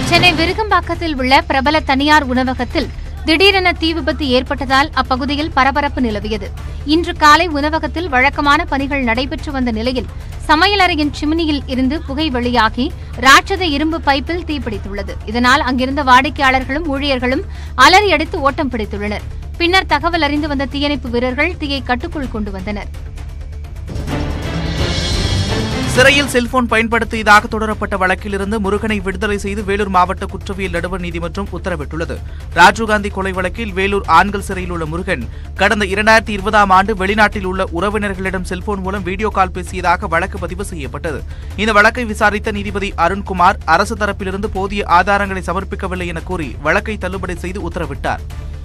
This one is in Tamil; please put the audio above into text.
சென்னை விருகம்பாக்கத்தில் உள்ள பிரபல தனியார் உணவகத்தில் திடீரென தீ விபத்து ஏற்பட்டதால் அப்பகுதியில் பரபரப்பு நிலவியது இன்று காலை உணவகத்தில் வழக்கமான பணிகள் நடைபெற்று வந்த நிலையில் சமையலறையின் சிம்னியில் இருந்து புகை வெளியாகி ராட்சத இரும்பு பைப்பில் தீப்பிடித்துள்ளது இதனால் அங்கிருந்த வாடிக்கையாளர்களும் ஊழியர்களும் அலறி அடித்து ஓட்டம் பிடித்துள்ளனர் பின்னர் தகவல் அறிந்து வந்த தீயணைப்பு வீரர்கள் தீயை கட்டுக்குள் கொண்டு வந்தனர் சிறையில் செல்போன் பயன்படுத்தியதாக தொடரப்பட்ட வழக்கிலிருந்து முருகனை விடுதலை செய்து வேலூர் மாவட்ட குற்றவியல் நடுவர் நீதிமன்றம் உத்தரவிட்டுள்ளது ராஜீவ்காந்தி கொலை வழக்கில் வேலூர் ஆண்கள் சிறையில் உள்ள முருகன் கடந்த இரண்டாயிரத்தி இருபதாம் ஆண்டு வெளிநாட்டில் உள்ள உறவினர்களிடம் செல்போன் மூலம் வீடியோ கால் பேசியதாக வழக்கு பதிவு செய்யப்பட்டது இந்த வழக்கை விசாரித்த நீதிபதி அருண்குமார் அரசு தரப்பிலிருந்து போதிய ஆதாரங்களை சமர்ப்பிக்கவில்லை என கூறி வழக்கை தள்ளுபடி செய்து உத்தரவிட்டார்